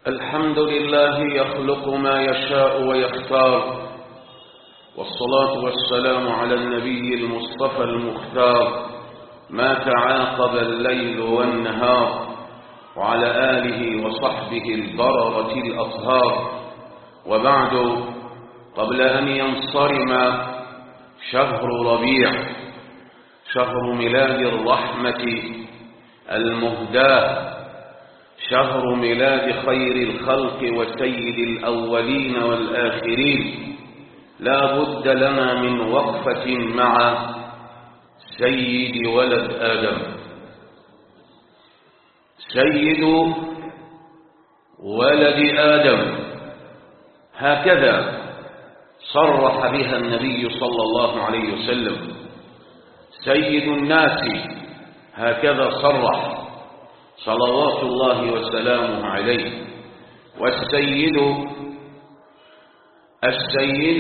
الحمد لله يخلق ما يشاء ويختار والصلاة والسلام على النبي المصطفى المختار ما تعاقب الليل والنهار وعلى آله وصحبه البررة الأطهار وبعد قبل أن ينصرم شهر ربيع شهر ميلاد الرحمة المهداه شهر ميلاد خير الخلق وسيد الأولين والآخرين لا بد لنا من وقفة مع سيد ولد آدم سيد ولد آدم هكذا صرح بها النبي صلى الله عليه وسلم سيد الناس هكذا صرح صلوات الله وسلامه عليه والسيد السيد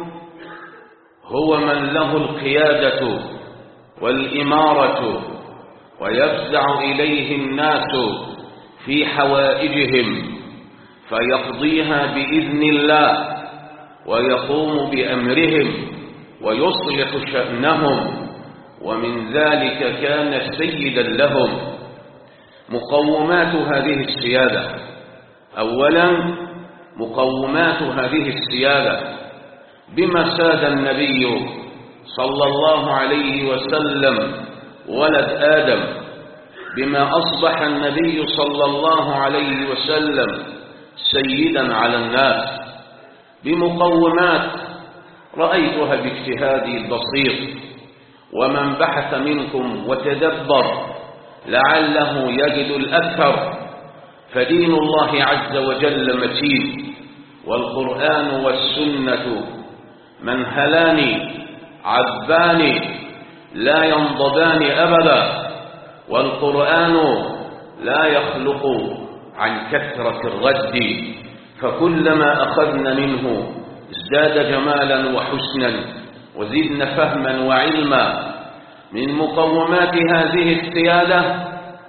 هو من له القيادة والإمارة ويفزع إليه الناس في حوائجهم فيقضيها بإذن الله ويقوم بأمرهم ويصلح شأنهم ومن ذلك كان سيدا لهم مقومات هذه السيادة أولا مقومات هذه السيادة بما ساد النبي صلى الله عليه وسلم ولد آدم بما أصبح النبي صلى الله عليه وسلم سيدا على الناس بمقومات رأيتها باجتهادي البسيط ومن بحث منكم وتدبر لعله يجد الأكثر فدين الله عز وجل متين والقرآن والسنة منهلان عذبان لا ينضبان أبدا والقرآن لا يخلق عن كثرة الرد فكلما أخذنا منه ازداد جمالا وحسنا وزدنا فهما وعلما من مقومات هذه السيادة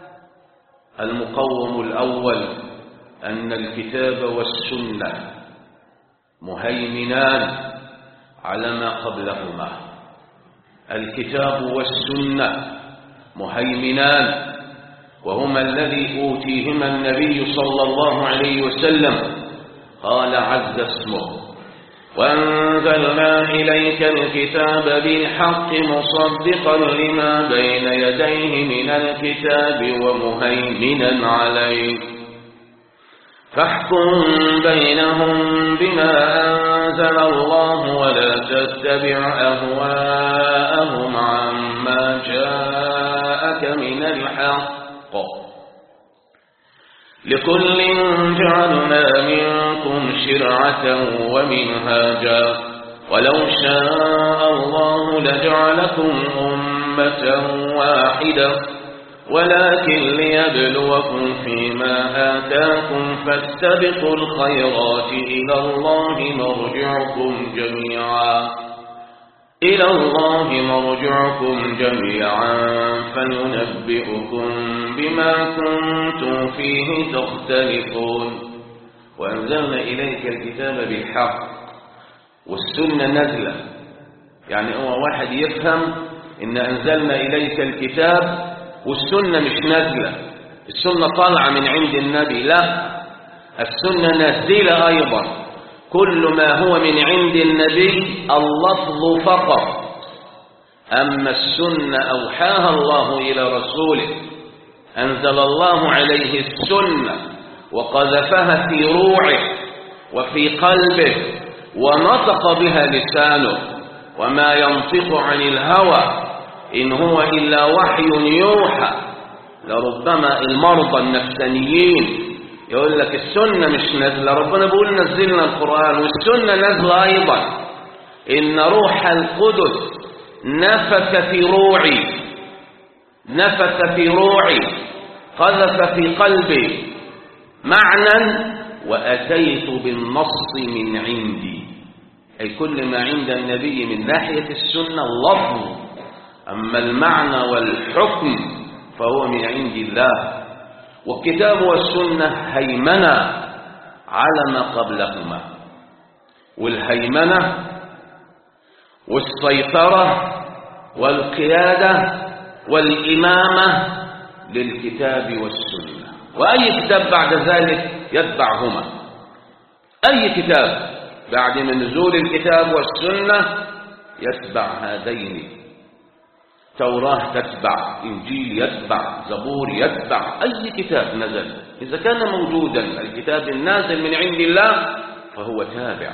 المقوم الأول أن الكتاب والسنة مهيمنان على ما قبلهما الكتاب والسنة مهيمنان وهما الذي أوتيهما النبي صلى الله عليه وسلم قال عز اسمه وأنزلنا إليك الكتاب بالحق مصدقا لما بين يديه من الكتاب ومهيمنا عليه فاحكم بينهم بما أنزل الله ولا تتبع أهواءهم عما جاءك من الحق لكل جعلنا منكم شرعة ومنهاجا ولو شاء الله لجعلكم أمة واحدة ولكن ليبلوكم فيما آتاكم فاستبقوا الخيرات إلى الله مرجعكم جميعا إلى الله مرجعكم جميعا فينبئكم بما كنتم فيه تختلفون وأنزلنا إليك الكتاب بالحق والسنة نزلة يعني هو واحد يفهم إن أنزلنا إليك الكتاب والسنة مش نزلة السنة طالعة من عند النبي لا السنة نازلة أيضا كل ما هو من عند النبي اللفظ فقط أما السنة أوحاها الله إلى رسوله أنزل الله عليه السنة وقذفها في روعه وفي قلبه ونطق بها لسانه وما ينطق عن الهوى إن هو إلا وحي يوحى لربما المرضى النفسانيين يقول لك السنة مش نازلة ربنا بيقول نزلنا القرآن والسنة نازلة أيضا إن روح القدس نفث في روعي نفث في روعي قذف في قلبي معنى وأتيت بالنص من عندي أي كل ما عند النبي من ناحية السنة اللفظ أما المعنى والحكم فهو من عند الله والكتاب والسنة هيمنة على ما قبلهما والهيمنة والسيطرة والقيادة والإمامة للكتاب والسنة وأي كتاب بعد ذلك يتبعهما أي كتاب بعد من نزول الكتاب والسنة يتبع هذين توراة تتبع إنجيل يتبع زبور يتبع أي كتاب نزل إذا كان موجودا الكتاب النازل من عند الله فهو تابع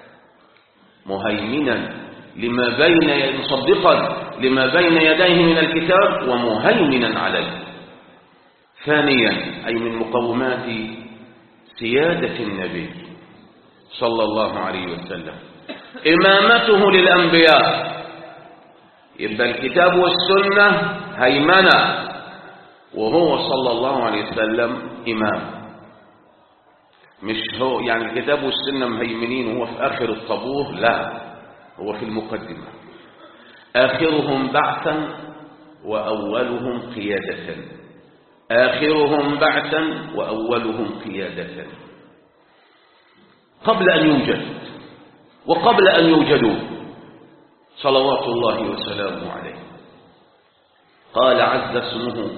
مهيمنا لما بين مصدقا لما بين يديه من الكتاب ومهيمنا عليه ثانيا أي من مقومات سيادة النبي صلى الله عليه وسلم إمامته للأنبياء يبقى الكتاب والسنة هيمنة وهو صلى الله عليه وسلم إمام مش هو يعني الكتاب والسنة مهيمنين وهو في آخر الطابور لا هو في المقدمة آخرهم بعثا وأولهم قيادة آخرهم بعثا وأولهم قيادة قبل أن يوجد وقبل أن يوجدوا صلوات الله وسلامه عليه قال عز اسمه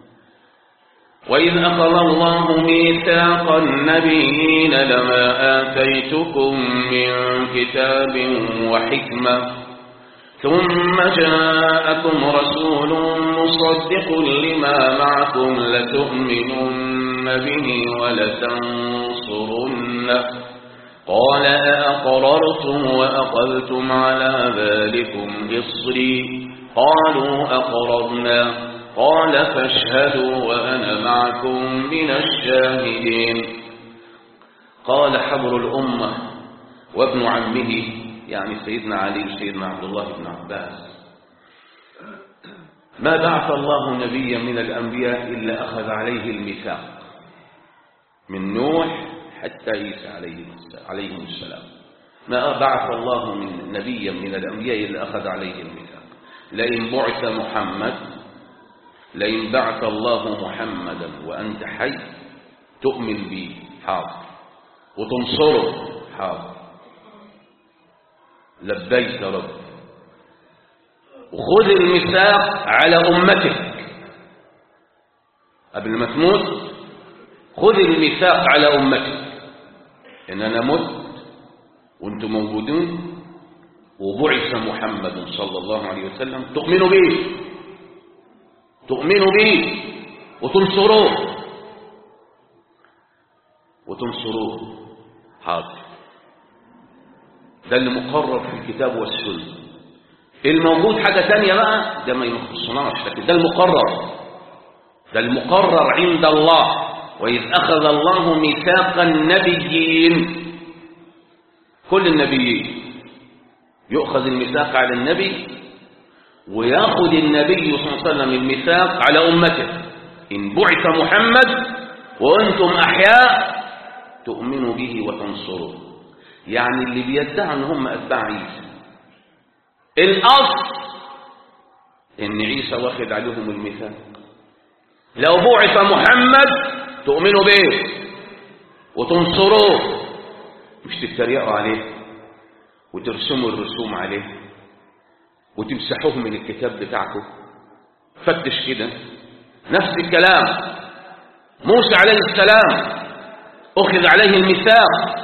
وإذ أخذ الله ميثاق النبيين لما آتيتكم من كتاب وحكمة ثم جاءكم رسول مصدق لما معكم لتؤمنن به ولتنصرنه قال أأقررتم وأقلتم على ذلكم إصري قالوا أقررنا قال فاشهدوا وأنا معكم من الشاهدين قال حبر الأمة وابن عمه يعني سيدنا علي وسيدنا عبد الله بن عباس ما بعث الله نبيا من الأنبياء إلا أخذ عليه الميثاق من نوح حتى عيسى عليه السلام ما بعث الله من نبيا من الأنبياء إلا أخذ عليه الميثاق لئن بعث محمد لئن بعث الله محمدا وأنت حي تؤمن به حاضر وتنصره حاضر لبيك رب وخذ الميثاق على أمتك قبل ما تموت خذ الميثاق على أمتك إن أنا مت وأنتم موجودون وبعث محمد صلى الله عليه وسلم تؤمنوا به تؤمنوا به وتنصروه وتنصروه حاضر ده اللي مقرر في الكتاب والسنة الموجود حاجة تانية بقى ده ما يخصناش لكن ده المقرر ده المقرر عند الله وإذ أخذ الله ميثاق النبيين كل النبيين يؤخذ الميثاق على النبي وياخذ النبي صلى الله عليه وسلم الميثاق على أمته إن بعث محمد وأنتم أحياء تؤمنوا به وتنصروه يعني اللي بيدعي ان هم أتباع عيسى الأصل إن عيسى واخد عليهم الميثاق لو بعث محمد تؤمنوا به وتنصروه مش تتريقوا عليه وترسموا الرسوم عليه وتمسحوه من الكتاب بتاعكم فتش كده نفس الكلام موسى عليه السلام أخذ عليه الميثاق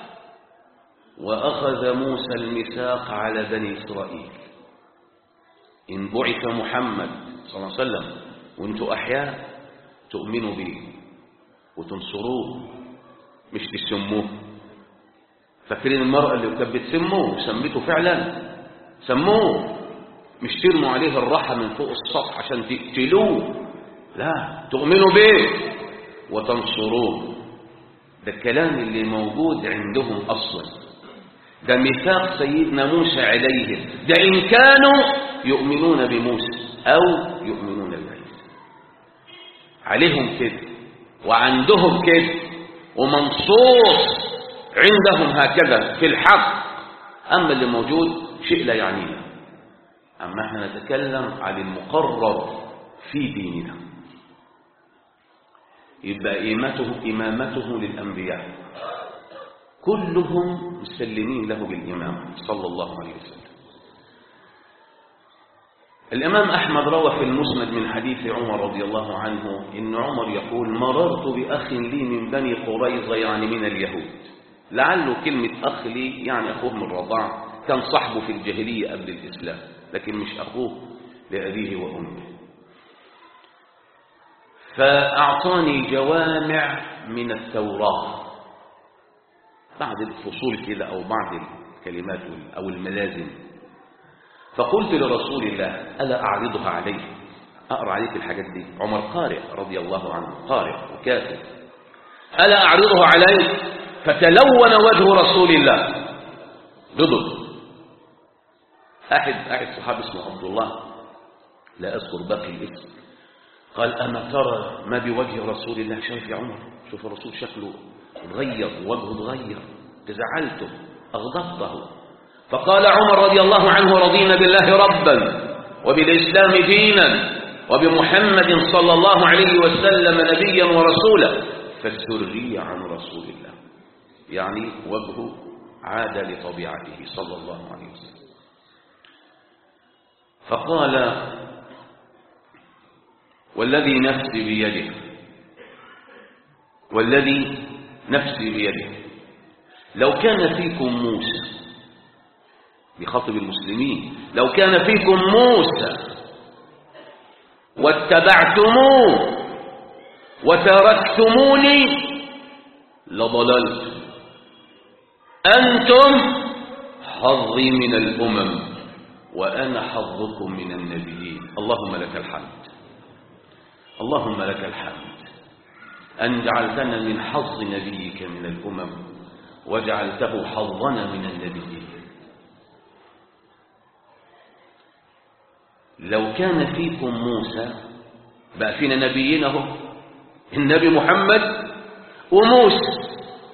وأخذ موسى الميثاق على بني إسرائيل إن بعث محمد صلى الله عليه وسلم وانتم أحياء تؤمنوا به وتنصروه مش تسموه فاكرين المرأة اللي كانت بتسموه سميته فعلا سموه مش ترموا عليه الراحة من فوق السطح عشان تقتلوه لا تؤمنوا به وتنصروه ده الكلام اللي موجود عندهم أصلا ده ميثاق سيدنا موسى عليهم ده إن كانوا يؤمنون بموسى أو يؤمنون بعيسى عليهم كده وعندهم كده ومنصوص عندهم هكذا في الحق أما اللي موجود شيء لا يعنينا أما احنا نتكلم عن المقرر في ديننا يبقى إمامته, إمامته للأنبياء كلهم مسلمين له بالإمام صلى الله عليه وسلم الإمام أحمد روى في المسند من حديث عمر رضي الله عنه إن عمر يقول مررت بأخ لي من بني قريظة يعني من اليهود لعله كلمة أخ لي يعني أخوه من الرضاع كان صاحبه في الجاهلية قبل الإسلام لكن مش أخوه لأبيه وأمه فأعطاني جوامع من التوراة بعض الفصول كده أو بعض الكلمات أو الملازم فقلت لرسول الله ألا أعرضها عليه أقرأ عليك الحاجات دي عمر قارئ رضي الله عنه قارئ وكاتب ألا أعرضها عليه فتلون وجه رسول الله غضب أحد أحد صحابي اسمه عبد الله لا أذكر باقي الاسم قال أما ترى ما بوجه رسول الله شايف يا عمر شوف الرسول شكله اتغير وجهه اتغير تزعلته أغضبته فقال عمر رضي الله عنه رضينا بالله ربا وبالإسلام دينا وبمحمد صلى الله عليه وسلم نبيا ورسولا فالسري عن رسول الله يعني وجهه عاد لطبيعته صلى الله عليه وسلم فقال والذي نفسي بيده والذي نفسي بيده لو كان فيكم موسى بخطب المسلمين لو كان فيكم موسى واتبعتموه وتركتموني لضللت أنتم حظي من الأمم وأنا حظكم من النبيين اللهم لك الحمد اللهم لك الحمد أن جعلتنا من حظ نبيك من الأمم وجعلته حظنا من النبيين لو كان فيكم موسى بقى فينا نبيين اهو النبي محمد وموسى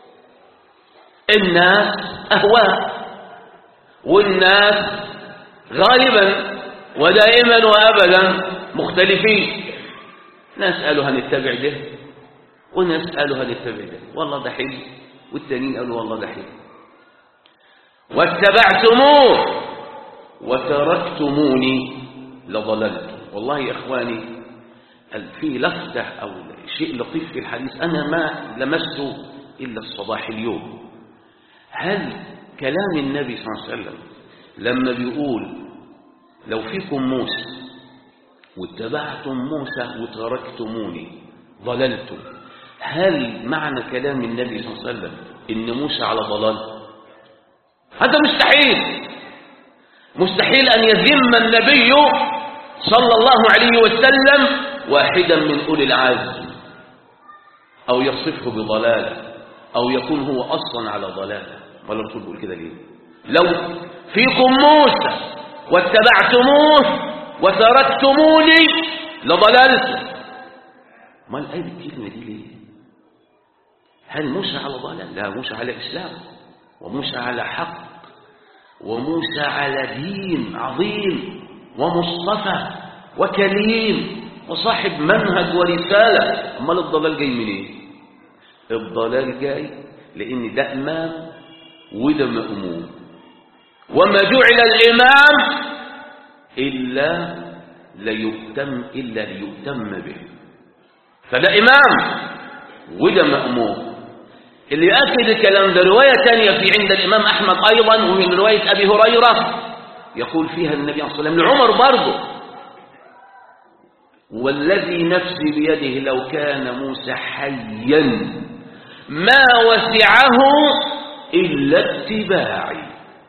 الناس أهواء والناس غالبا ودائما وأبدا مختلفين ناس قالوا هنتبع ده وناس قالوا هنتبع ده والله ده حلو والتانيين قالوا والله ده حلو واتبعتموه وتركتموني لضللت والله يا إخواني في لفتة أو شيء لطيف في الحديث أنا ما لمسته إلا الصباح اليوم هل كلام النبي صلى الله عليه وسلم لما بيقول لو فيكم موسى واتبعتم موسى وتركتموني ضللتم هل معنى كلام النبي صلى الله عليه وسلم إن موسى على ضلال هذا مستحيل مستحيل أن يذم النبي صلى الله عليه وسلم واحدا من أولي العزم أو يصفه بضلاله أو يكون هو أصلا على ضلاله ولا الرسول بيقول كده ليه لو فيكم موسى واتبعتموه وتركتموني لضللتم ما الآية الكلمة دي ليه هل موسى على ضلال لا موسى على إسلام وموسى على حق وموسى على دين عظيم ومصطفى وكليم وصاحب منهج ورسالة أمال الضلال جاي منين إيه؟ الضلال جاي لأن ده إمام وده مأموم وما جعل الإمام إلا ليؤتم إلا ليؤتم به فده إمام وده مأموم اللي يأكد الكلام ده رواية تانية في عند الإمام أحمد أيضا ومن رواية أبي هريرة يقول فيها النبي صلى الله عليه وسلم لعمر برضه والذي نفسي بيده لو كان موسى حيا ما وسعه إلا اتباعي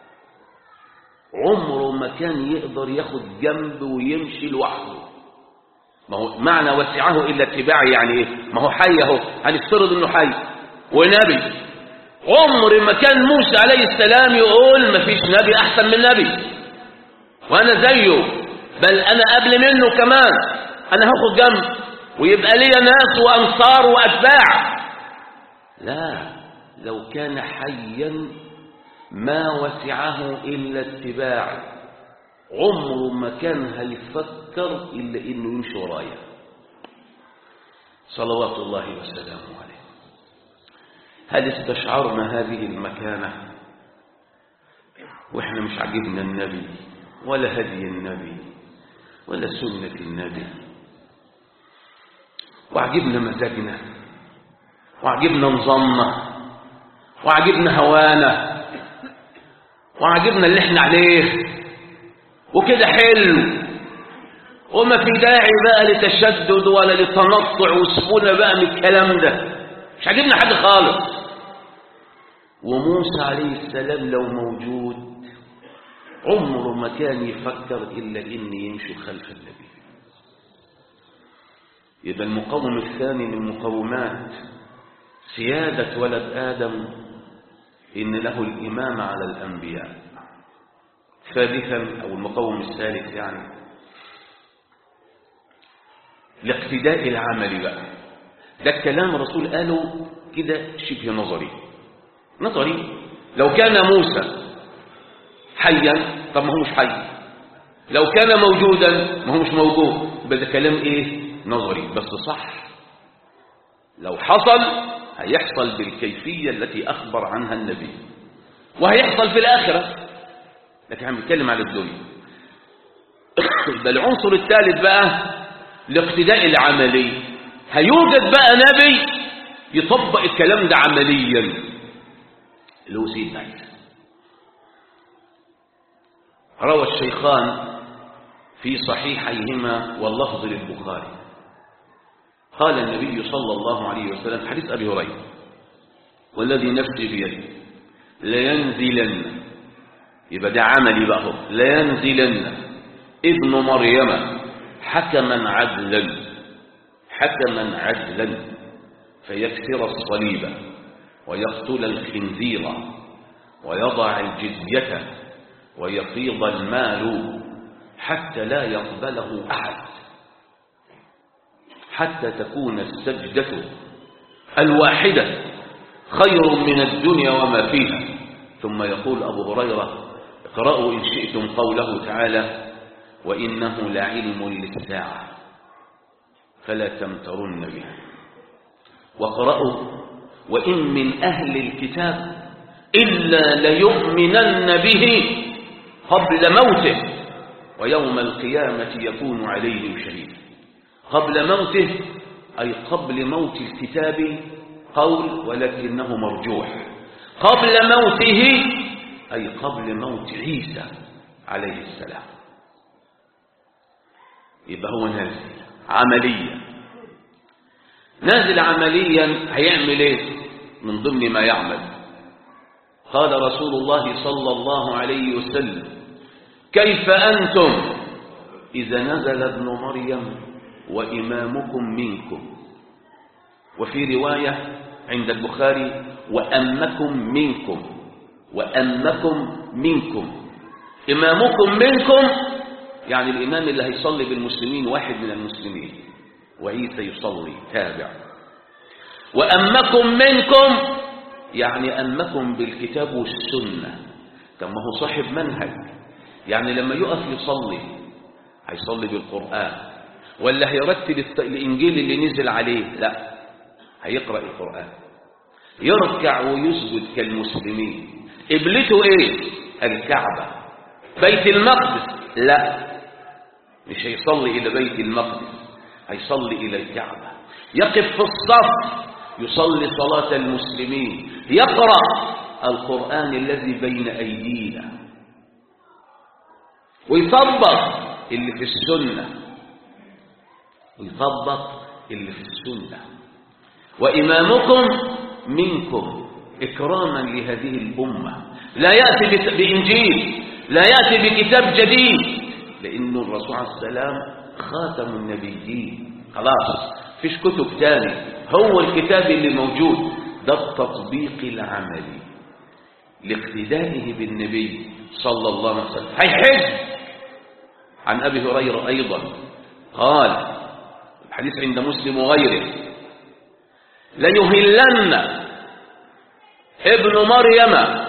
عمره ما كان يقدر ياخد جنب ويمشي لوحده ما هو معنى وسعه إلا اتباعي يعني ايه ما هو حي اهو هنفترض انه حي ونبي عمر ما كان موسى عليه السلام يقول ما فيش نبي احسن من نبي وانا زيه بل انا قبل منه كمان انا هاخد جنب ويبقى لي ناس وانصار واتباع لا لو كان حيا ما وسعه الا اتباعي عمره ما كان هيفكر الا انه يمشي ورايا صلوات الله وسلامه عليه هل استشعرنا هذه المكانة وإحنا مش عجبنا النبي ولا هدي النبي ولا سنة النبي وعجبنا مزاجنا وعجبنا نظامنا وعجبنا هوانا وعجبنا اللي احنا عليه وكده حلو وما في داعي بقى لتشدد ولا لتنطع وسبونا بقى من الكلام ده مش عاجبنا حاجه خالص وموسى عليه السلام لو موجود عمره ما كان يفكر الا ان يمشي خلف النبي يبقى المقوم الثاني من مقومات سيادة ولد آدم إن له الإمامة على الأنبياء ثالثا أو المقوم الثالث يعني الاقتداء العملي بقى ده الكلام الرسول قاله كده شبه نظري نظري لو كان موسى حيا طب ما هو مش حي لو كان موجودا ما هو مش موجود يبقى ده كلام ايه نظري بس صح لو حصل هيحصل بالكيفية التي أخبر عنها النبي وهيحصل في الآخرة لكن احنا بنتكلم على الدنيا ده العنصر الثالث بقى الاقتداء العملي هيوجد بقى نبي يطبق الكلام ده عمليا اللي هو سيدنا عيسى روى الشيخان في صحيحيهما واللفظ للبخاري قال النبي صلى الله عليه وسلم حديث أبي هريرة والذي نفسي بيده لينزلن يبقى ده عملي بقى هو لينزلن ابن مريم حكما عدلا حكما عدلا فيكسر الصليب ويقتل الخنزير ويضع الجزية ويفيض المال حتى لا يقبله أحد حتى تكون السجدة الواحدة خير من الدنيا وما فيها ثم يقول أبو هريرة اقرأوا إن شئتم قوله تعالى وإنه لعلم للساعة فلا تمترن بها واقرأوا وإن من أهل الكتاب إلا ليؤمنن به قبل موته ويوم القيامة يكون عليهم شهيدا قبل موته أي قبل موت الكتاب قول ولكنه مرجوح قبل موته أي قبل موت عيسى عليه السلام يبقى هو نازل عمليا نازل عمليا هيعمل ايه من ضمن ما يعمل قال رسول الله صلى الله عليه وسلم كيف أنتم إذا نزل ابن مريم وإمامكم منكم وفي رواية عند البخاري وأمكم منكم وأمكم منكم إمامكم منكم يعني الإمام اللي هيصلي بالمسلمين واحد من المسلمين وعيسى يصلي تابع وأمكم منكم يعني أمكم بالكتاب والسنة كما هو صاحب منهج يعني لما يقف يصلي هيصلي بالقرآن ولا هيرتل الإنجيل اللي نزل عليه لا هيقرأ القرآن يركع ويسجد كالمسلمين قبلته ايه الكعبة بيت المقدس لا مش هيصلي إلى بيت المقدس هيصلي إلى الكعبة يقف في الصف يصلي صلاة المسلمين يقرأ القرآن الذي بين أيدينا ويطبق اللي في السنة ويطبق اللي في السنة وإمامكم منكم إكراما لهذه الأمة لا يأتي بإنجيل لا يأتي بكتاب جديد لأن الرسول عليه السلام خاتم النبيين خلاص فيش كتب تاني هو الكتاب اللي موجود ده التطبيق العملي لاقتدائه بالنبي صلى الله عليه وسلم هيحج عن أبي هريرة أيضا قال الحديث عند مسلم وغيره ليهلن ابن مريم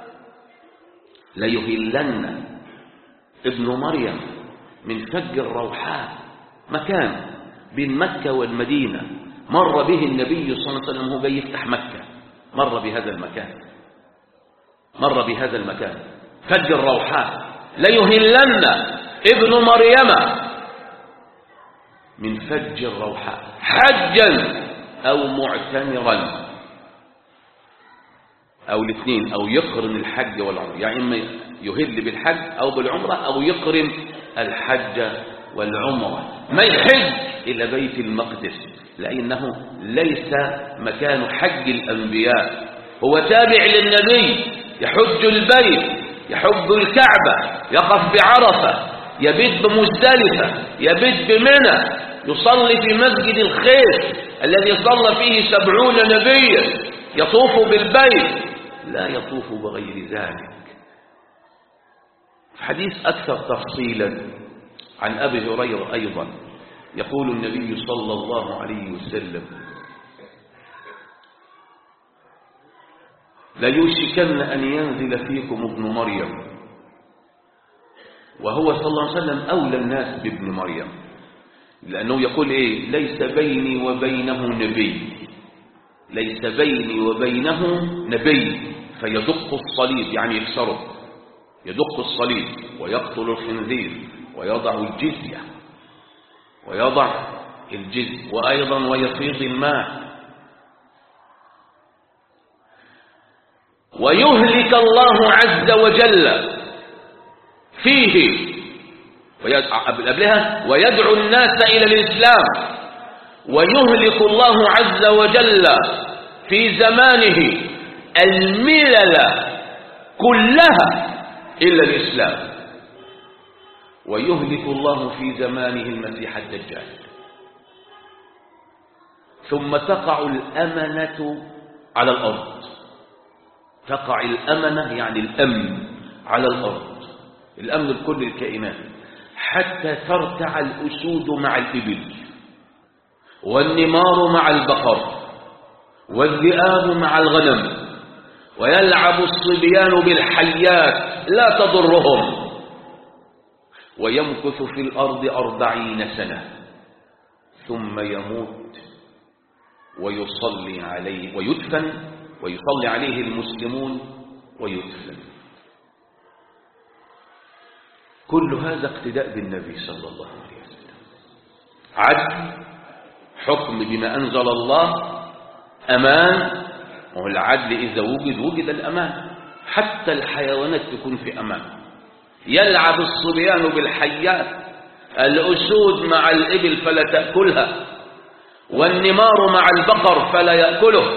ليهلن ابن مريم من فج الروحاء مكان بين مكة والمدينة مر به النبي صلى الله عليه وسلم وهو جاي يفتح مكة مر بهذا المكان مر بهذا المكان فج الروحاء ليهلن ابن مريم من فج الروحاء حجا أو معتمرا أو الاثنين أو يقرن الحج والعمرة يعني إما يهل بالحج أو بالعمرة أو يقرن الحج والعمرة ما يحج إلى بيت المقدس لأنه ليس مكان حج الأنبياء هو تابع للنبي يحج البيت يحج الكعبة يقف بعرفة يبيت بمزدلفة يبيت بمنى يصلي في مسجد الخير الذي صلى فيه سبعون نبيا يطوف بالبيت لا يطوف بغير ذلك في حديث أكثر تفصيلا عن أبي هريرة أيضا يقول النبي صلى الله عليه وسلم ليوشكن أن ينزل فيكم ابن مريم وهو صلى الله عليه وسلم أولى الناس بابن مريم لأنه يقول إيه ليس بيني وبينه نبي ليس بيني وبينه نبي فيدق الصليب يعني يكسره يدق الصليب ويقتل الخنزير ويضع الجزية ويضع الجزية وأيضا ويفيض الماء ويهلك الله عز وجل فيه قبلها ويدعو الناس إلى الإسلام ويهلك الله عز وجل في زمانه الملل كلها إلا الإسلام ويهلك الله في زمانه المسيح الدجال ثم تقع الأمنة على الأرض تقع الأمنة يعني الأمن على الأرض الأمن لكل الكائنات حتى ترتع الأسود مع الإبل والنمار مع البقر والذئاب مع الغنم ويلعب الصبيان بالحيات لا تضرهم ويمكث في الأرض أربعين سنة ثم يموت ويصلي عليه ويدفن ويصلي عليه المسلمون ويدفن كل هذا اقتداء بالنبي صلى الله عليه وسلم عدل حكم بما أنزل الله أمان والعدل إذا وجد وجد الأمان حتى الحيوانات تكون في أمان يلعب الصبيان بالحيات الأسود مع الإبل فلا تأكلها والنمار مع البقر فلا يأكله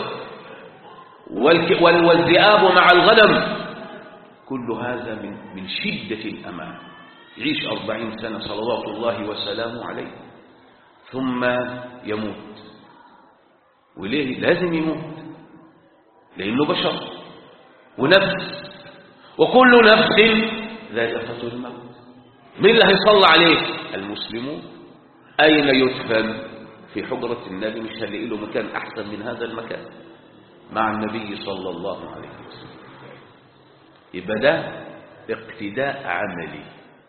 والذئاب مع الغنم كل هذا من من شدة الأمان يعيش أربعين سنة صلوات الله وسلامه عليه ثم يموت وليه لازم يموت لأنه بشر ونفس وكل نفس ذائقة الموت مين اللي هيصلى عليه المسلمون أين يدفن في حجرة النبي مش هنلاقي له مكان أحسن من هذا المكان مع النبي صلى الله عليه وسلم يبقى ده اقتداء عملي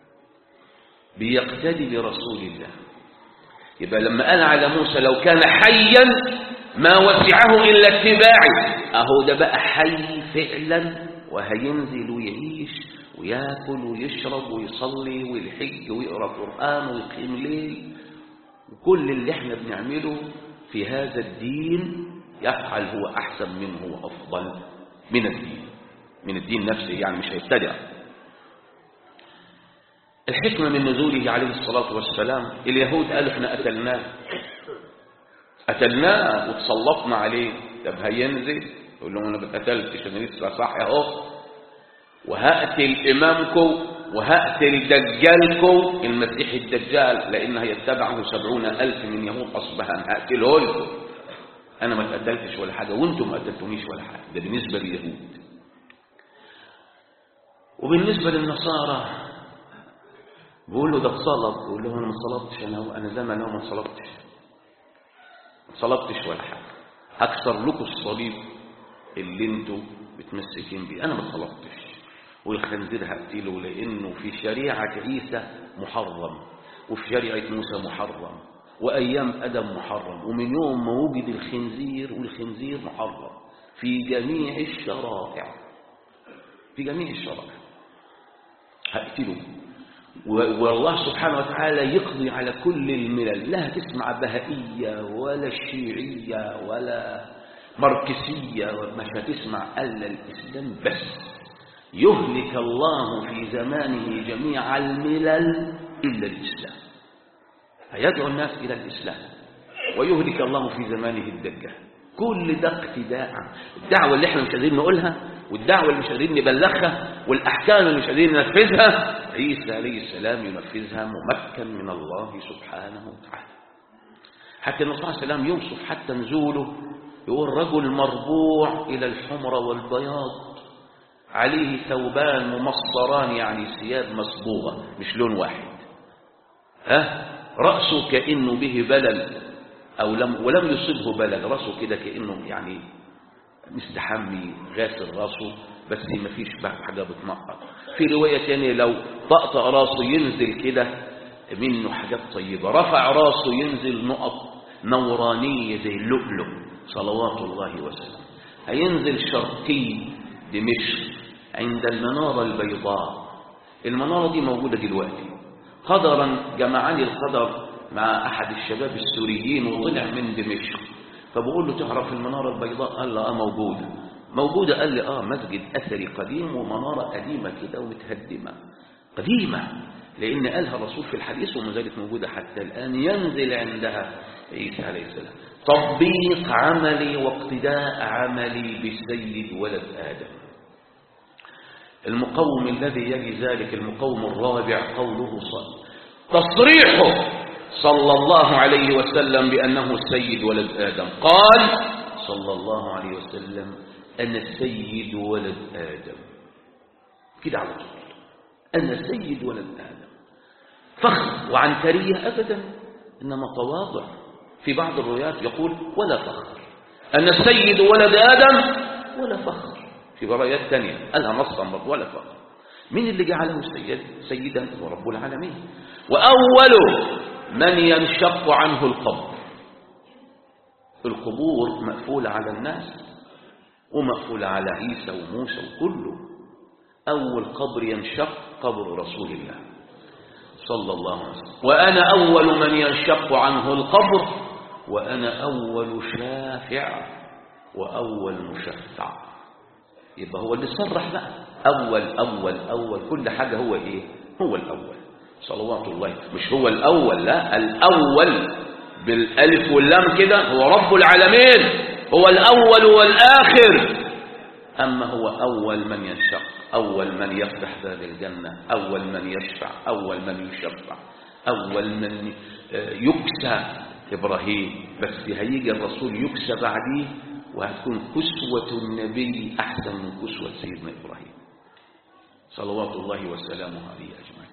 بيقتدي برسول الله يبقى لما قال على موسى لو كان حيا ما وسعه إلا اتباعي أهو ده بقى حي فعلا وهينزل ويعيش وياكل ويشرب ويصلي ويحج ويقرأ قرآن ويقيم ليل وكل اللي احنا بنعمله في هذا الدين يفعل هو أحسن منه وأفضل من الدين من الدين نفسه يعني مش هيبتدع الحكمة من نزوله عليه الصلاة والسلام اليهود قالوا احنا قتلناه قتلناه وتسلطنا عليه طب هينزل يقول لهم انا ما قتلتش انا لسه صح اهو وهقتل امامكم وهقتل دجالكم المسيح الدجال لان هيتبعه سبعون الف من يهود اصبحان هقتله لكم انا ما اتقتلتش ولا حاجه وانتم ما قتلتونيش ولا حاجه ده بالنسبه لليهود وبالنسبه للنصارى بقول له ده اتصلب بقول له انا ما صلبتش انا انا زي ما انا ما صلبتش ما صلبتش ولا حاجه هكسر لكم الصليب اللي انتوا متمسكين بيه انا ما صلبتش والخنزير هقتله لانه في شريعه عيسى محرم وفي شريعه موسى محرم وايام ادم محرم ومن يوم ما وجد الخنزير والخنزير محرم في جميع الشرائع في جميع الشرائع هقتله والله سبحانه وتعالى يقضي على كل الملل لا تسمع بهائية ولا الشيعية ولا مركزية مش هتسمع إلا الإسلام بس يهلك الله في زمانه جميع الملل إلا الإسلام فيدعو الناس إلى الإسلام ويهلك الله في زمانه الدجال كل ده اقتداء الدعوة اللي احنا مش قادرين نقولها والدعوة اللي مش قادرين نبلغها والأحكام اللي مش قادرين ننفذها عيسى عليه السلام ينفذها ممكن من الله سبحانه وتعالى حتى النبي صلى الله عليه وسلم يوصف حتى نزوله يقول رجل مربوع إلى الحمر والبياض عليه ثوبان ممصران يعني ثياب مصبوغة مش لون واحد ها رأسه كأنه به بلل أو لم ولم يصبه بلل رأسه كده كأنه يعني مستحمي غاسل راسه بس ما فيش حاجة بتنقط في رواية تانية لو طقطق راسه ينزل كده منه حاجات طيبة رفع راسه ينزل نقط نورانية زي اللؤلؤ صلوات الله وسلم هينزل شرقي دمشق عند المنارة البيضاء المنارة دي موجودة دلوقتي قدرا جمعني القدر مع أحد الشباب السوريين وطلع من دمشق فبقول له تعرف المنارة البيضاء قال له آه موجودة موجودة قال لي آه مسجد أثري قديم ومنارة قديمة كده ومتهدمة قديمة لأن قالها الرسول في الحديث وما زالت موجودة حتى الآن ينزل عندها عيسى عليه السلام تطبيق عملي واقتداء عملي بسيد ولد آدم المقوم الذي يلي ذلك المقوم الرابع قوله صلى تصريحه صلى الله عليه وسلم بأنه السيد ولد آدم قال صلى الله عليه وسلم أنا سيد ولد آدم كده على طول أنا سيد ولد آدم فخر وعنترية أبدا إنما تواضع في بعض الروايات يقول ولا فخر أنا السيد ولد آدم ولا فخر في روايات ثانية قالها نصا ولا فخر مين اللي جعله سيد سيدا هو رب العالمين وأول من ينشق عنه القبر القبور مقفولة على الناس ومقفولة على عيسى وموسى وكله أول قبر ينشق قبر رسول الله صلى الله عليه وسلم وأنا أول من ينشق عنه القبر وأنا أول شافع وأول مشفع يبقى هو اللي صرح بقى أول أول أول كل حاجة هو إيه هو الأول صلوات الله مش هو الأول لا الأول بالألف واللام كده هو رب العالمين هو الأول والآخر أما هو أول من ينشق أول من يفتح باب الجنة أول من يشفع أول من يشفع أول من يكسى إبراهيم بس هيجي الرسول يكسى بعديه وهتكون كسوة النبي أحسن من كسوة سيدنا إبراهيم صلوات الله وسلامه عليه أجمعين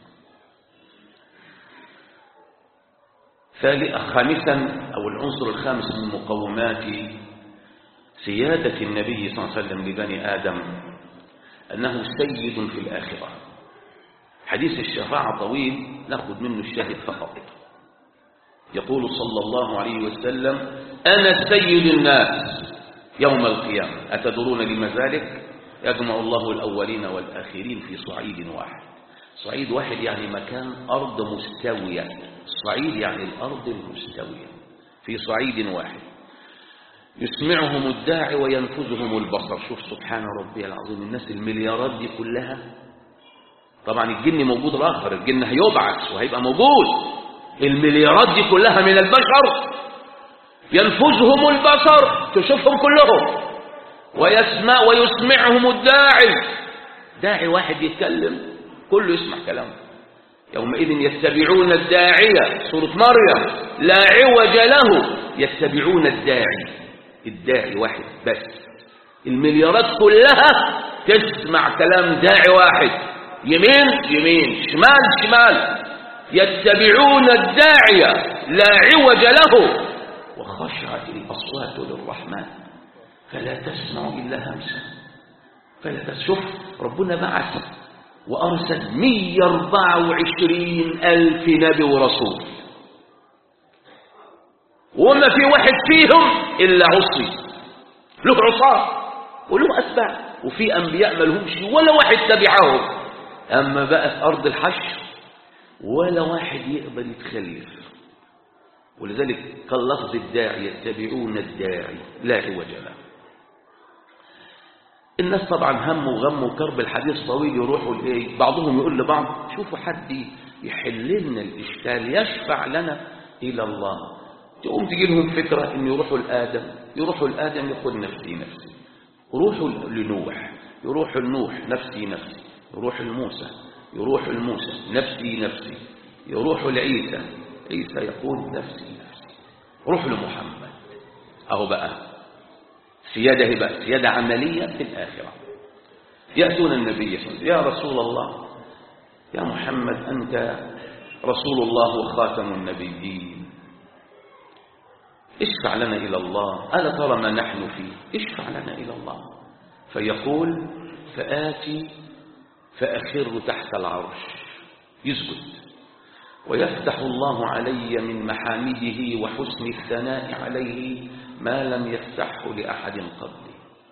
خامسا أو العنصر الخامس من مقومات سيادة النبي صلى الله عليه وسلم لبني آدم أنه سيد في الآخرة حديث الشفاعة طويل نأخذ منه الشاهد فقط يقول صلى الله عليه وسلم أنا سيد الناس يوم القيامة أتدرون لما ذلك يجمع الله الأولين والآخرين في صعيد واحد صعيد واحد يعني مكان أرض مستوية الصعيد يعني الأرض المستوية في صعيد واحد يسمعهم الداعي وينفذهم البصر شوف سبحان ربي العظيم الناس المليارات دي كلها طبعا الجن موجود الآخر الجن هيبعث وهيبقى موجود المليارات دي كلها من البشر ينفذهم البصر تشوفهم كلهم ويسمع ويسمعهم الداعي داعي واحد يتكلم كله يسمع كلامه يومئذ يتبعون الداعية سورة مريم لا عوج له يتبعون الداعي الداعي واحد بس المليارات كلها تسمع كلام داعي واحد يمين يمين شمال شمال يتبعون الداعية لا عوج له وخشعت الأصوات للرحمن فلا تسمع إلا همسا فلا تشوف ربنا بعث وأرسل 124 ألف نبي ورسول وما في واحد فيهم إلا عصي له عصاه وله أتباع وفي أنبياء ما لهمش ولا واحد تبعهم أما بقى في أرض الحشر ولا واحد يقبل يتخلف ولذلك قال لفظ الداعي يتبعون الداعي لا عوج له الناس طبعا هم وغم وكرب الحديث طويل يروحوا لايه بعضهم يقول لبعض شوفوا حد يحل لنا الاشكال يشفع لنا الى الله تقوم تجي لهم فكره ان يروحوا لادم يروحوا لادم يقول نفسي نفسي يروحوا لنوح يروحوا لنوح نفسي نفسي يروح لموسى يروح لموسى نفسي نفسي يروح لعيسى عيسى يقول نفسي نفسي روح لمحمد اهو بقى سيادة بقى سيادة عملية في الآخرة يأتون النبي صلى الله عليه وسلم يا رسول الله يا محمد أنت رسول الله وخاتم النبيين اشفع لنا إلى الله ألا ترى ما نحن فيه اشفع لنا إلى الله فيقول فآتي فأخر تحت العرش يسجد ويفتح الله علي من محامده وحسن الثناء عليه ما لم يفتحه لأحد قبلي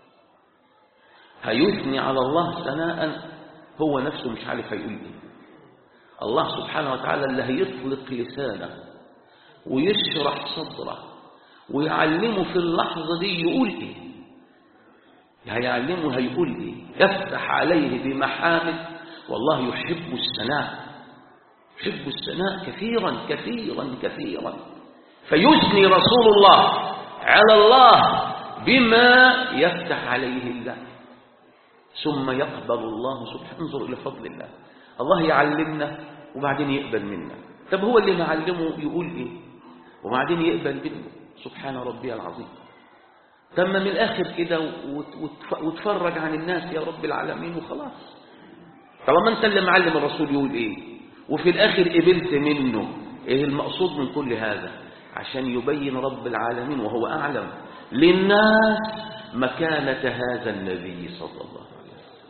هيثني على الله ثناء هو نفسه مش عارف هيقول ايه الله سبحانه وتعالى اللي هيطلق لسانه ويشرح صدره ويعلمه في اللحظة دي يقول ايه هيعلمه هيقول ايه يفتح عليه بمحامد والله يحب الثناء يحب الثناء كثيرا كثيرا كثيرا فيثني رسول الله على الله بما يفتح عليه الله ثم يقبل الله سبحانه انظر إلى فضل الله الله يعلمنا وبعدين يقبل منا طب هو اللي معلمه يقول ايه وبعدين يقبل منه سبحان ربي العظيم تم من الآخر كده وتفرج عن الناس يا رب العالمين وخلاص طالما انت اللي معلم الرسول يقول ايه وفي الآخر قبلت منه ايه المقصود من كل هذا عشان يبين رب العالمين وهو أعلم للناس مكانة هذا النبي صلى الله عليه وسلم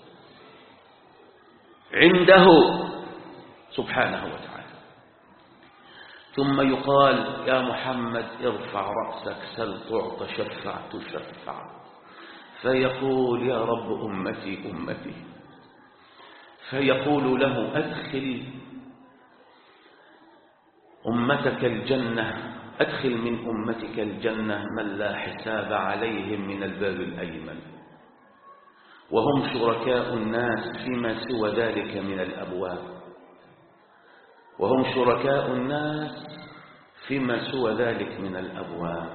عنده سبحانه وتعالى ثم يقال يا محمد ارفع رأسك سل تعط شفع تشفع فيقول يا رب أمتي أمتي فيقول له أدخل أمتك الجنة أدخل من أمتك الجنة من لا حساب عليهم من الباب الأيمن وهم شركاء الناس فيما سوى ذلك من الأبواب وهم شركاء الناس فيما سوى ذلك من الأبواب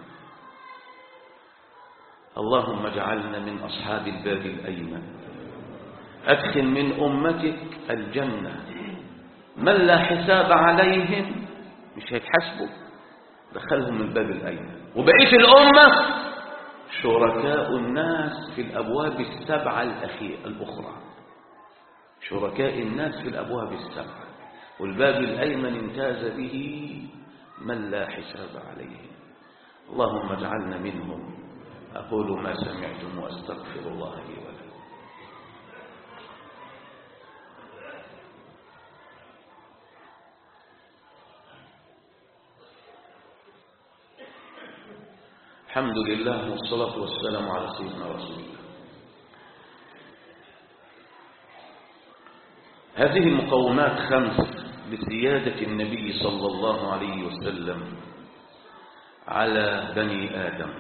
اللهم اجعلنا من أصحاب الباب الأيمن أدخل من أمتك الجنة من لا حساب عليهم مش هيتحاسبوا دخلهم من الباب الأيمن وبقية الأمة شركاء الناس في الأبواب السبعة الأخيرة الأخرى شركاء الناس في الأبواب السبعة والباب الأيمن امتاز به من لا حساب عليه اللهم اجعلنا منهم أقول ما سمعتم وأستغفر الله لي ولكم الحمد لله والصلاة والسلام على سيدنا رسول الله هذه المقومات خمس لسيادة النبي صلى الله عليه وسلم على بني آدم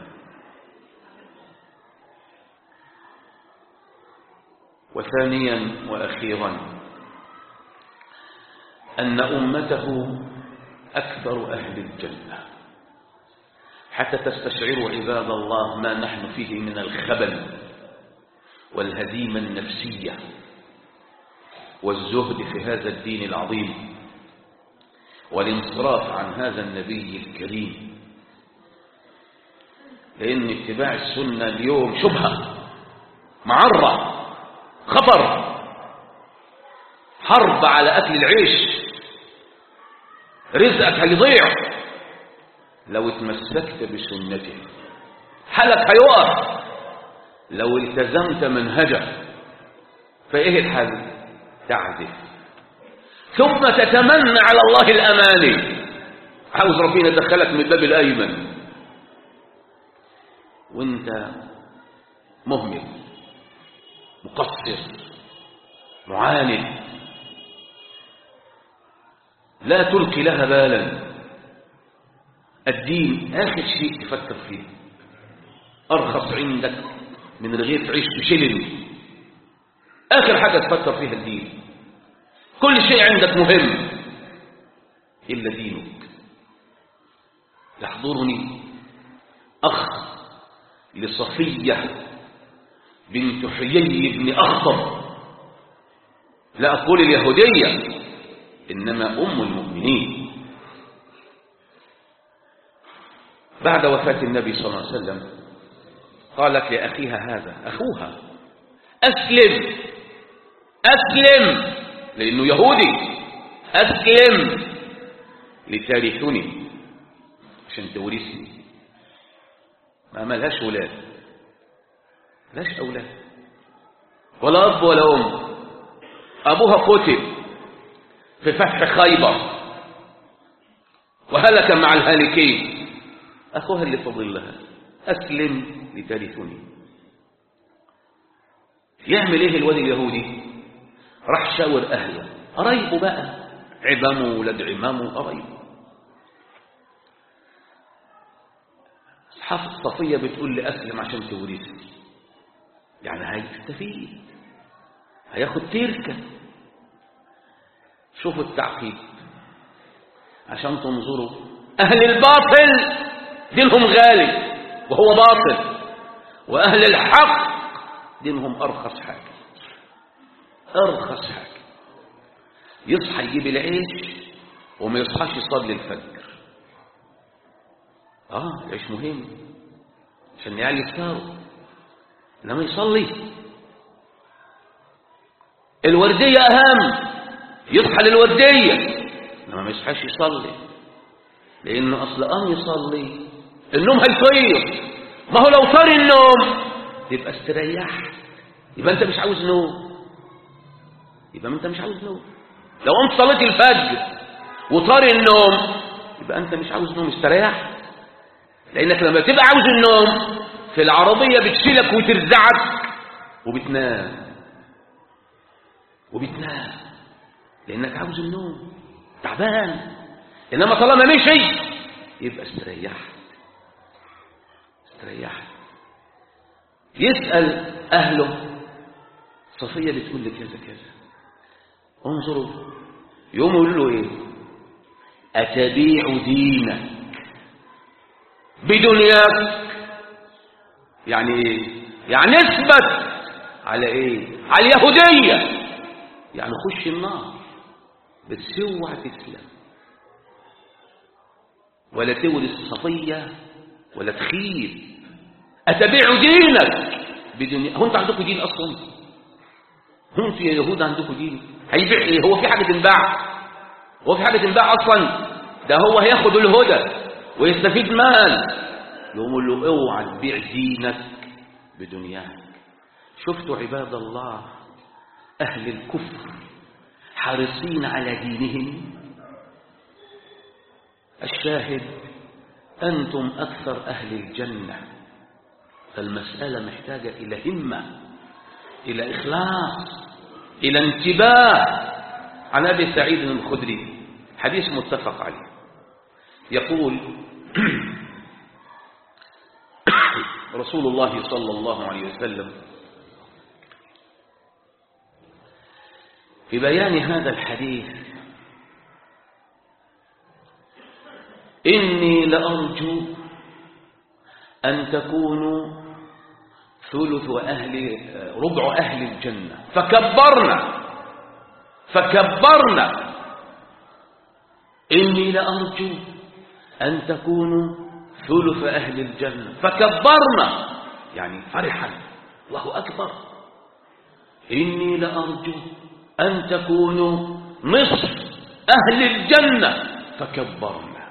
وثانيا وأخيرا أن أمته أكثر أهل الجنة حتى تستشعروا عباد الله ما نحن فيه من الخبل والهزيمة النفسية والزهد في هذا الدين العظيم والانصراف عن هذا النبي الكريم لأن اتباع السنة اليوم شبهة معرة خطر حرب على أكل العيش رزقك هيضيع لو اتمسكت بسنته حالك هيقف لو التزمت منهجه فايه الحل تعزف ثم تتمنى على الله الاماني عاوز ربنا يدخلك من الباب الايمن وانت مهمل مقصر معاند لا تلقي لها بالا الدين آخر شيء تفكر فيه أرخص عندك من رغيف عيش بشلل آخر حاجة تفكر فيها الدين كل شيء عندك مهم إلا دينك يحضرني أخ لصفية بنت حيي بن أخطب لا أقول اليهودية إنما أم المؤمنين بعد وفاة النبي صلى الله عليه وسلم قالت لأخيها هذا أخوها أسلم أسلم لأنه يهودي أسلم لتارثني عشان تورثني ما ملهاش ولاد ملهاش أولاد ولا أب ولا أم أبوها قتل في فتح خيبر وهلك مع الهالكين أخوها اللي فضل لها أسلم لترثني يعمل إيه الواد اليهودي راح شاور أهله قرايبه بقى عمامه ولاد عمامه قرايبه حفظ صفية بتقول لي أسلم عشان تورثني يعني هيستفيد هياخد تركة شوفوا التعقيد عشان تنظروا أهل الباطل دينهم غالي وهو باطل وأهل الحق دينهم أرخص حاجة أرخص حاجة يصحى يجيب العيش وما يصحاش يصلي الفجر آه العيش مهم عشان العيال يفطروا إنما يصلي الوردية أهم يصحى للوردية إنما ما يصحاش يصلي لأنه أصل أم يصلي النوم هيطير ما هو لو طار النوم يبقى استريحت يبقى أنت مش عاوز نوم يبقى أنت مش عاوز نوم لو قمت صليت الفجر وطار النوم يبقى أنت مش عاوز نوم استريحت لأنك لما تبقى عاوز النوم في العربية بتشيلك وترزعك وبتنام وبتنام لأنك عاوز النوم تعبان إنما طالما مشي يبقى استريحت استريحت يسأل أهله صفية بتقول لي كذا كذا انظروا يوم يقول له ايه أتبيع دينك بدنياك يعني ايه يعني اثبت على ايه على اليهودية يعني خش النار بس اوعى تسلم ولا تورث صفية ولا تخيب أتبيع دينك بدنيا هو انت عندكم دين أصلا هو انتوا يا يهود عندكم دين هيبيع ايه هو في حاجة تنباع هو في حاجة تنباع أصلا ده هو هياخد الهدى ويستفيد مال يقول له اوعى تبيع دينك بدنياك شفتوا عباد الله أهل الكفر حريصين على دينهم الشاهد أنتم أكثر أهل الجنة فالمسألة محتاجة إلى همة إلى إخلاص إلى انتباه عن أبي سعيد الخدري حديث متفق عليه يقول رسول الله صلى الله عليه وسلم في بيان هذا الحديث إني لأرجو أن تكونوا ثلث أهل ربع أهل الجنة فكبرنا فكبرنا إني لأرجو أن تكونوا ثلث أهل الجنة فكبرنا يعني فرحا الله أكبر إني لأرجو أن تكونوا نصف أهل الجنة فكبرنا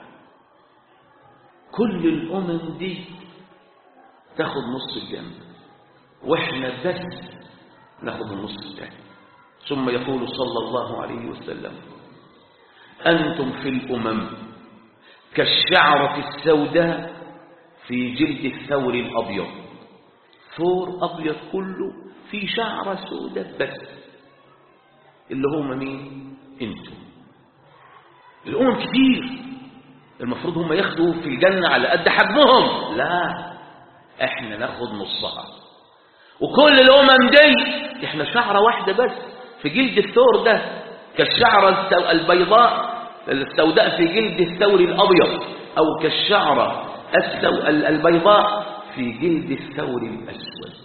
كل الأمم دي تاخد نص الجنة وإحنا بس ناخد النص الثاني ثم يقول صلى الله عليه وسلم أنتم في الأمم كالشعرة السوداء في جلد الثور الأبيض ثور أبيض كله في شعرة سودة بس اللي هم مين انتم الأمم كتير المفروض هم ياخدوا في الجنة على قد حجمهم لا احنا ناخد نصها وكل الأمم دي احنا شعرة واحدة بس في جلد الثور ده كالشعرة البيضاء السوداء في جلد الثور الأبيض أو كالشعرة السو... البيضاء في جلد الثور الأسود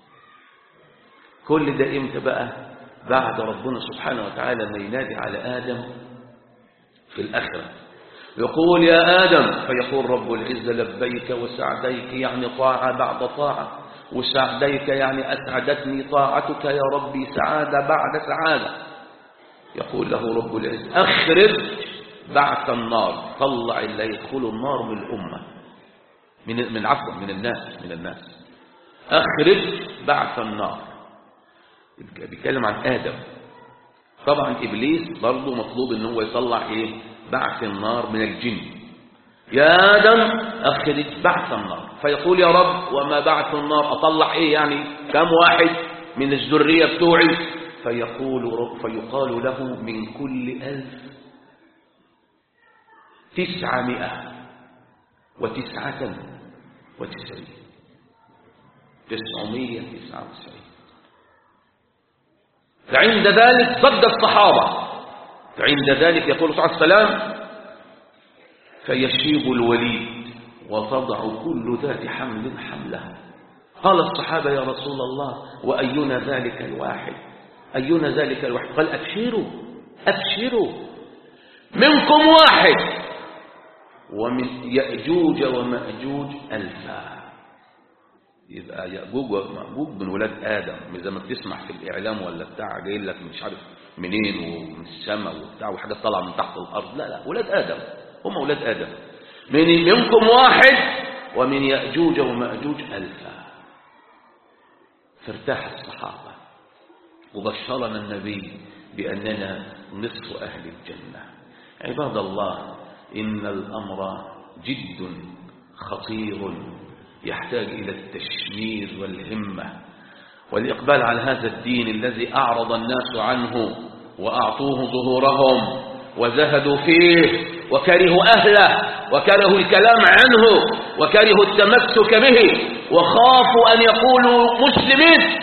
كل ده امتى بقى بعد ربنا سبحانه وتعالى ما ينادي على آدم في الآخرة يقول يا آدم فيقول رب العزة لبيك وسعديك يعني طاعة بعد طاعة وسعديك يعني أسعدتني طاعتك يا ربي سعادة بعد سعادة يقول له رب العزة أخرج بعث النار طلع اللي يدخلوا النار من الأمة من من عفوا من الناس من الناس أخرج بعث النار بيتكلم عن آدم طبعا إبليس برضه مطلوب ان هو يطلع إيه بعث النار من الجن يا آدم أخرج بعث النار فيقول يا رب وما بعث النار أطلع إيه يعني كم واحد من الذرية بتوعي فيقول رب فيقال له من كل ألف تسعمائة وتسعة وتسعين تسعمية تسعة وتسعين فعند ذلك صد الصحابة فعند ذلك يقول صلى الله عليه وسلم فيشيب الوليد وتضع كل ذات حمل حملها قال الصحابة يا رسول الله وأينا ذلك الواحد أينا ذلك الواحد قال أبشروا أبشروا منكم واحد ومن يأجوج ومأجوج ألفا يبقى يأجوج ومأجوج من ولاد آدم زي ما بتسمع في الإعلام ولا بتاع جاي لك مش عارف منين ومن السماء وبتاع وحاجات طالعة من تحت الأرض لا لا ولاد آدم هم ولاد آدم من منكم واحد ومن يأجوج ومأجوج ألفا فارتاح الصحابة وبشرنا النبي بأننا نصف أهل الجنة عباد الله إن الأمر جد خطير يحتاج إلى التشمير والهمة والإقبال على هذا الدين الذي أعرض الناس عنه وأعطوه ظهورهم وزهدوا فيه وكرهوا أهله وكرهوا الكلام عنه وكرهوا التمسك به وخافوا أن يقولوا مسلمين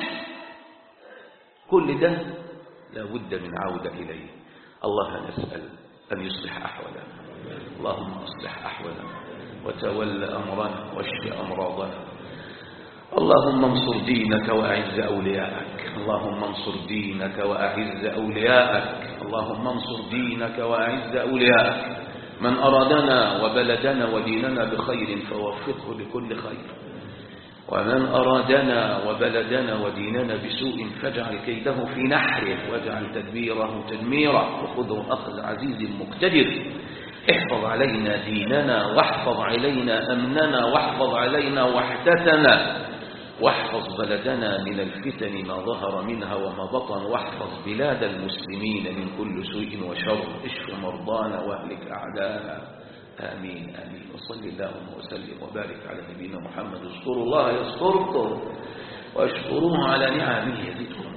كل ده لا بد من عودة إليه الله نسأل أن يصلح أحوالنا اللهم اصلح أحوالنا وتول أمرنا واشف أمراضنا اللهم انصر دينك وأعز أولياءك اللهم انصر دينك وأعز أولياءك اللهم انصر دينك وأعز أولياءك من أرادنا وبلدنا وديننا بخير فوفقه لكل خير ومن أرادنا وبلدنا وديننا بسوء فاجعل كيده في نحره واجعل تدبيره تدميرا وخذه أخذ عزيز مقتدر احفظ علينا ديننا واحفظ علينا أمننا واحفظ علينا وحدتنا واحفظ بلدنا من الفتن ما ظهر منها وما بطن واحفظ بلاد المسلمين من كل سوء وشر اشف مرضانا واهلك أعدانا آمين آمين وصل اللهم وسلم وبارك على نبينا محمد اذكروا الله يذكركم واشكروه على نعمه يزدكم